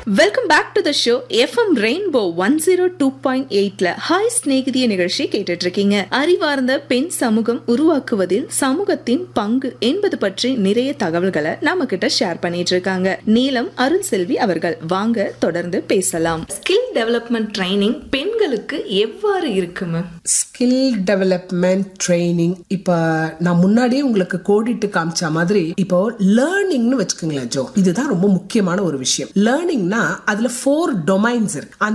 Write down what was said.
welcome back to the show F M Rainbow one zero two point எயிட்ல hi ஸ்நேகிதிய நிகழ்ச்சி கேட்டுட்டு இருக்கீங்க அறிவார்ந்த பெண் சமூகம் உருவாக்குவதில் சமூகத்தின் பங்கு என்பது பற்றி நிறைய தகவல்களை நம்ம கிட்ட ஷேர் பண்ணிட்டு இருக்காங்க நீலம் அருள் செல்வி அவர்கள் வாங்க தொடர்ந்து பேசலாம் ஸ்கில் டெவலப்மெண்ட் ட்ரைனிங் பெண்களுக்கு எவ்வாறு இருக்கு மேம் ஸ்கில் டெவலப்மெண்ட் ட்ரைனிங் இப்ப நான் முன்னாடியே உங்களுக்கு கோடிட்டு காமிச்ச மாதிரி இப்போ லேர்னிங்னு வச்சுக்கோங்களேன் ஜோ இதுதான் ரொம்ப முக்கியமான ஒரு விஷயம் லேர்னிங்னா அதுல ஃபோர் டொமைன்ஸ் இருக்கு அந்த